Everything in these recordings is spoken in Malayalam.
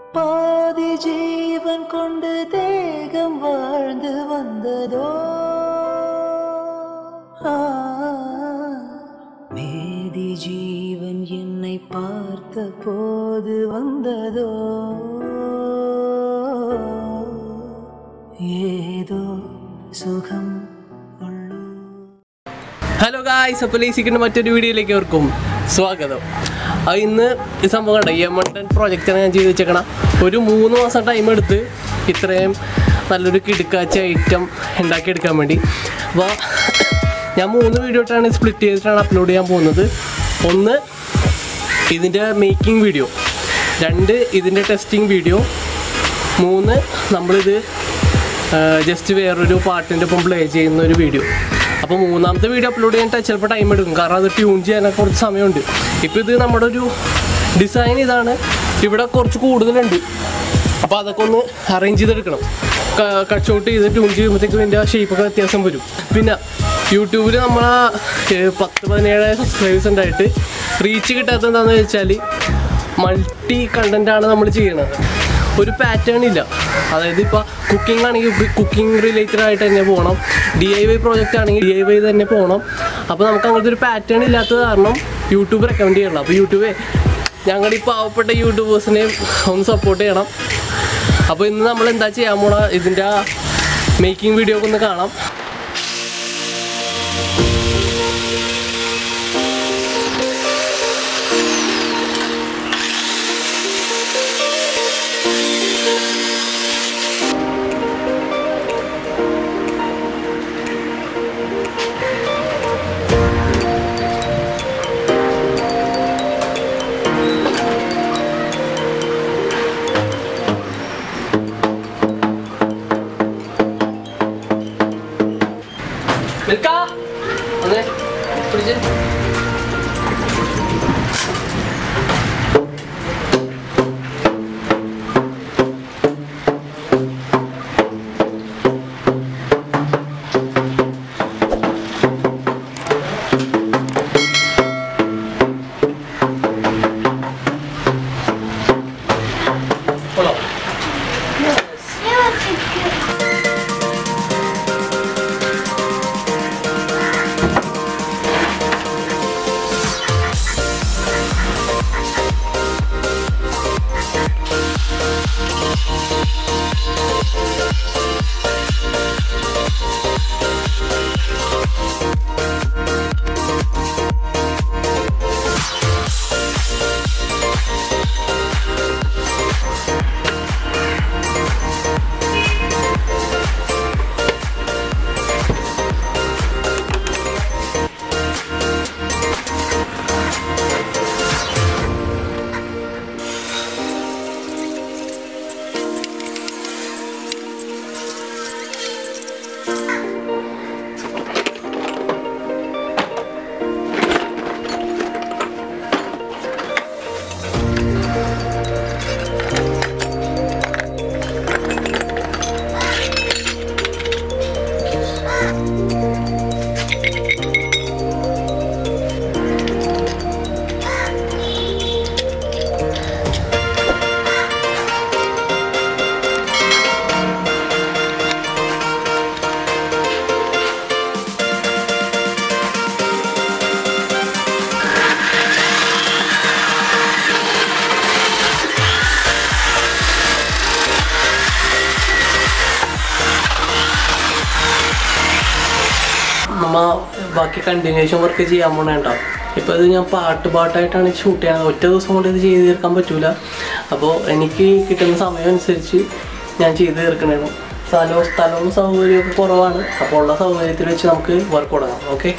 பாதி ஜீவன் கொண்டு தேகம் வாழ்ந்து வந்ததோ ஆ, மீதி ஜீவன் என்னை பார்த்த போது வந்ததோ ஏதோ സുഖം ഉള്ളൂ ഹലോ ഗായ്സ് അപ്പോൾ ലേസിക്കിൻ്റെ മറ്റൊരു വീഡിയോയിലേക്ക് അവർക്കും സ്വാഗതം ആ ഇന്ന് ഈ സംഭവം കണ്ട യമണ്ടൻ പ്രോജക്റ്റാണ് ഞാൻ ചെയ്ത് വെച്ചേക്കണം ഒരു മൂന്ന് മാസം ടൈം എടുത്ത് ഇത്രയും നല്ലൊരു കിടുക്കാച്ച ഐറ്റം ഉണ്ടാക്കിയെടുക്കാൻ വേണ്ടി അപ്പോൾ ഞാൻ മൂന്ന് വീഡിയോ ഇട്ടാണ് സ്പ്ലിറ്റ് ചെയ്തിട്ടാണ് അപ്ലോഡ് ചെയ്യാൻ പോകുന്നത് ഒന്ന് ഇതിൻ്റെ മേക്കിംഗ് വീഡിയോ രണ്ട് ഇതിൻ്റെ ടെസ്റ്റിംഗ് വീഡിയോ മൂന്ന് നമ്മളിത് ജസ്റ്റ് വേറൊരു പാട്ടിൻ്റെ ഒപ്പം പ്ലേ ചെയ്യുന്ന ഒരു വീഡിയോ അപ്പോൾ മൂന്നാമത്തെ വീഡിയോ അപ്ലോഡ് ചെയ്യാൻ ചിലപ്പോൾ ടൈം എടുക്കും കാരണം അത് ട്യൂൺ ചെയ്യാനൊക്കെ കുറച്ച് സമയമുണ്ട് ഇപ്പോൾ ഇത് നമ്മുടെ ഒരു ഡിസൈൻ ഇതാണ് ഇവിടെ കുറച്ച് കൂടുതലുണ്ട് അപ്പോൾ അതൊക്കെ ഒന്ന് അറേഞ്ച് ചെയ്തെടുക്കണം കട്ട് ഷോട്ട് ചെയ്ത് ട്യൂൺ ചെയ്യുമ്പോഴത്തേക്കും ഇതിൻ്റെ ഷേപ്പൊക്കെ വ്യത്യാസം വരും പിന്നെ യൂട്യൂബിൽ നമ്മൾ പത്ത് പതിനേഴ് സബ്സ്ക്രൈബേഴ്സ് ഉണ്ടായിട്ട് റീച്ച് കിട്ടാത്തത് എന്താണെന്ന് വെച്ചാൽ മൾട്ടി കണ്ടൻ്റാണ് നമ്മൾ ചെയ്യണത് ഒരു പാറ്റേൺ ഇല്ല അതായത് ഇപ്പോൾ കുക്കിംഗ് ആണെങ്കിൽ കുക്കിംഗ് റിലേറ്റഡ് ആയിട്ട് തന്നെ പോകണം ഡി ഐ വൈ പ്രോജക്റ്റ് ആണെങ്കിൽ ഡി ഐ വൈ തന്നെ പോകണം അപ്പോൾ നമുക്ക് അങ്ങനത്തെ ഒരു പാറ്റേൺ ഇല്ലാത്തത് കാരണം യൂട്യൂബ് റെക്കമെൻഡ് ചെയ്യണം അപ്പോൾ യൂട്യൂബേ ഞങ്ങളുടെ ഈ പാവപ്പെട്ട യൂട്യൂബേഴ്സിനെ ഒന്ന് സപ്പോർട്ട് ചെയ്യണം അപ്പോൾ ഇന്ന് നമ്മൾ എന്താ ചെയ്യാൻ പോണ ഇതിൻ്റെ മേക്കിംഗ് വീഡിയോ ഒക്കെ ഒന്ന് കാണാം മിൽക്ക അതെ പിടിച്ച് കൊള്ളാം നമ്മ ബാക്കി കണ്ടിന്യൂഷൻ വർക്ക് ചെയ്യാൻ പോണേട്ടോ ഇപ്പോൾ ഇത് ഞാൻ പാട്ട് പാട്ടായിട്ടാണ് ഷൂട്ട് ചെയ്യാൻ ഒറ്റ ദിവസം കൊണ്ട് ഇത് ചെയ്ത് തീർക്കാൻ പറ്റൂല അപ്പോൾ എനിക്ക് കിട്ടുന്ന സമയം അനുസരിച്ച് ഞാൻ ചെയ്ത് തീർക്കണേണ് സ്ഥലവും സ്ഥലവും സൗകര്യമൊക്കെ കുറവാണ് അപ്പോൾ ഉള്ള സൗകര്യത്തിൽ വെച്ച് നമുക്ക് വർക്ക് തുടങ്ങാം ഓക്കെ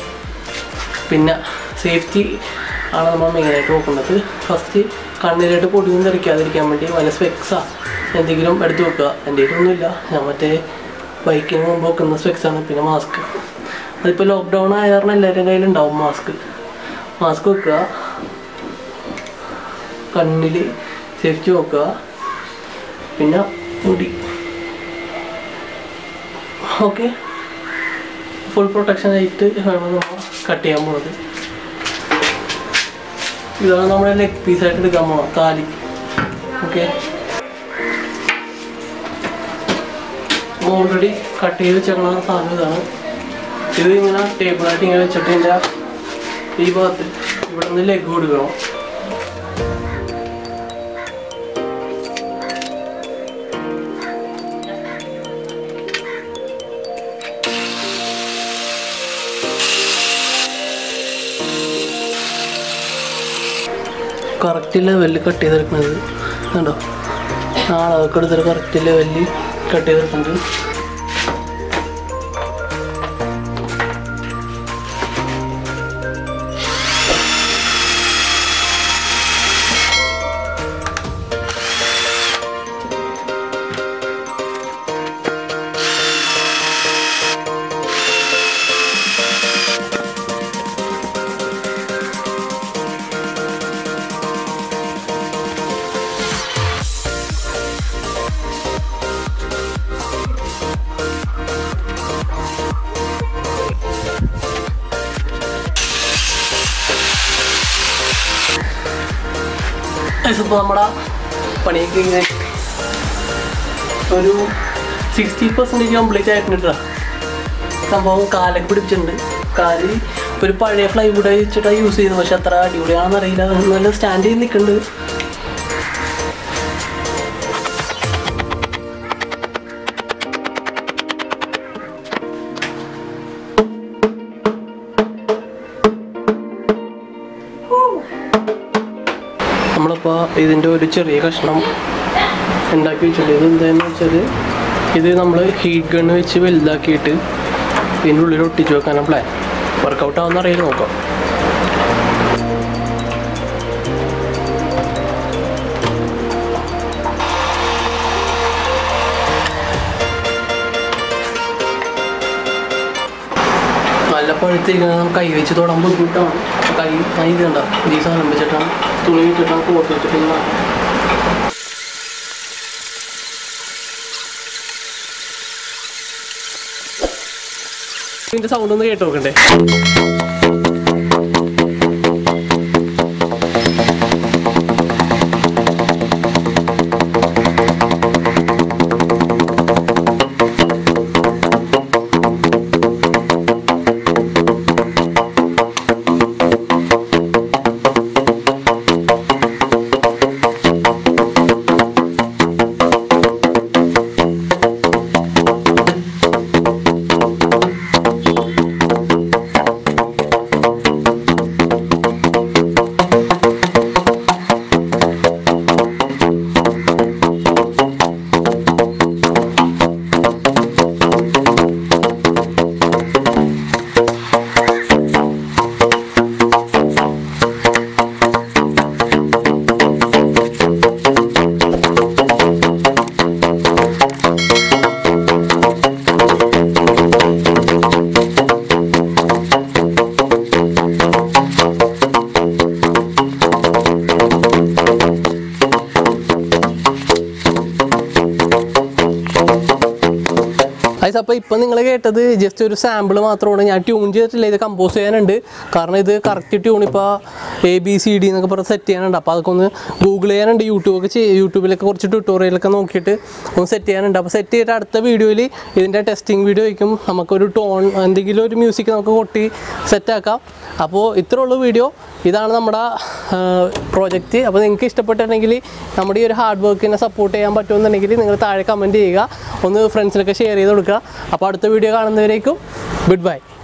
പിന്നെ സേഫ്റ്റി ആണ് നമ്മൾ മെയിനായിട്ട് നോക്കുന്നത് ഫസ്റ്റ് കണ്ണിലായിട്ട് പൊടിയൊന്നും തെറിക്കാതിരിക്കാൻ വേണ്ടി വല്ല സ്പെക്സാ എന്തെങ്കിലും എടുത്ത് വെക്കുക എൻ്റെ കയ്യിലൊന്നുമില്ല ഞാൻ മറ്റേ ബൈക്കിന് മുമ്പ് വെക്കുന്ന സ്പെക്സാണ് പിന്നെ മാസ്ക് അതിപ്പോൾ ലോക്ക്ഡൗൺ ആയ കാരണം എല്ലാവരുടെ കയ്യിലുണ്ടാവും മാസ്ക് മാസ്ക് വെക്കുക കണ്ണിൽ സേഫ്റ്റി നോക്കുക പിന്നെ മുടി ഓക്കെ ഫുൾ പ്രൊട്ടക്ഷൻ ആയിട്ട് വേണം നമ്മൾ കട്ട് ചെയ്യാൻ പോകുന്നത് ഇതാണ് നമ്മുടെ ലെഗ് പീസായിട്ട് എടുക്കാൻ പോകണം കാലി ഓക്കെ ഓൾറെഡി കട്ട് ചെയ്ത് വെച്ചേക്കുന്ന സാധനം ഇതാണ് ഇത് ഇങ്ങനെ ടേബിളായിട്ട് ഇങ്ങനെ വെച്ചിട്ട് ഇതിൻ്റെ ഈ ഭാഗത്ത് ഇവിടെ നിന്ന് ലെഗ് കൊടുക്കണം കറക്റ്റ് ലെവലിൽ കട്ട് ചെയ്തെടുക്കുന്നത് കണ്ടോ ആ അളവൊക്കെ എടുത്തിട്ട് കറക്റ്റ് ലെവലിൽ കട്ട് ചെയ്തെടുക്കുന്നുണ്ട് ഇപ്പോൾ നമ്മുടെ പണിയൊക്കെ ഇങ്ങനെ ഒരു സിക്സ്റ്റി പെർസെൻറ്റേജ് കംപ്ലീറ്റ് ആയിട്ടുണ്ട് ട്ടോ. സംഭവം കാലൊക്കെ പിടിച്ചിട്ടുണ്ട് കാല് ഒരു പഴയ ഫ്ലൈവുഡ് വെച്ചിട്ടാണ് യൂസ് ചെയ്യുന്നത് പക്ഷെ അത്ര അടിപൊളിയാണെന്ന് അറിയില്ല നല്ല സ്റ്റാൻഡ് ചെയ്ത് നിൽക്കുന്നുണ്ട് നമ്മളിപ്പോൾ ഇതിൻ്റെ ഒരു ചെറിയ കഷ്ണം ഉണ്ടാക്കി വെച്ചിട്ടുണ്ട് ഇത് എന്താണെന്ന് വെച്ചാൽ ഇത് നമ്മൾ ഹീറ്റ് ഗണ്ണ് വെച്ച് വലുതാക്കിയിട്ട് ഇതിൻ്റെ ഉള്ളിൽ ഒട്ടിച്ച് വെക്കാനാണ് പ്ലാൻ വർക്കൗട്ട് ആവുന്ന അറിയില്ല നോക്കാം നല്ല പഴുത്തിരിക്കുന്നത് നമുക്ക് കൈ വെച്ച് തൊടാൻ ബുദ്ധിമുട്ടാണ് അപ്പോൾ കൈ കൈ ഇത് കണ്ട ഈ സാധനം വെച്ചിട്ടാണ് തുണി വെച്ചിട്ടാണ് കോട്ട് വെച്ചിട്ട് ഇങ്ങനെ ആക്കും. ഇതിന്റെ സൗണ്ട് ഒന്ന് കേട്ട് നോക്കണ്ടേ ഗൈസ് അപ്പോൾ ഇപ്പം നിങ്ങൾ കേട്ടത് ജസ്റ്റ് ഒരു സാമ്പിൾ മാത്രമാണ് ഞാൻ ട്യൂൺ ചെയ്തിട്ടില്ല ഇത് കമ്പോസ് ചെയ്യാനുണ്ട് കാരണം ഇത് കറക്റ്റ് ട്യൂൺ ഇപ്പോൾ എ ബി സി ഡി എന്നൊക്കെ പറഞ്ഞ് സെറ്റ് ചെയ്യാനുണ്ട് അപ്പോൾ അതൊക്കെ ഒന്ന് ഗൂഗിൾ ചെയ്യാനുണ്ട് യൂട്യൂബൊക്കെ ചെയ് യൂട്യൂബിലൊക്കെ കുറച്ച് ട്യൂട്ടോറിയലൊക്കെ നോക്കിയിട്ട് ഒന്ന് സെറ്റ് ചെയ്യാനുണ്ട് അപ്പോൾ സെറ്റ് ചെയ്തിട്ട് അടുത്ത വീഡിയോയിൽ ഇതിൻ്റെ ടെസ്റ്റിംഗ് വീഡിയോ ആയിരിക്കും നമുക്കൊരു ടോൺ എന്തെങ്കിലും ഒരു മ്യൂസിക് നമുക്ക് കൊട്ടി സെറ്റാക്കാം അപ്പോൾ ഇത്ര ഉള്ളൂ വീഡിയോ ഇതാണ് നമ്മുടെ പ്രോജക്റ്റ് അപ്പോൾ നിങ്ങൾക്ക് ഇഷ്ടപ്പെട്ടിട്ടുണ്ടെങ്കിൽ നമ്മുടെ ഈ ഒരു ഹാർഡ് വർക്കിനെ സപ്പോർട്ട് ചെയ്യാൻ പറ്റുമെന്നുണ്ടെങ്കിൽ നിങ്ങൾ താഴെ കമൻറ്റ് ചെയ്യുക ഒന്ന് ഫ്രണ്ട്സിനൊക്കെ ഷെയർ ചെയ്ത് കൊടുക്കുക അപ്പോൾ അടുത്ത വീഡിയോ കാണുന്നവരേക്കും ഗുഡ് ബൈ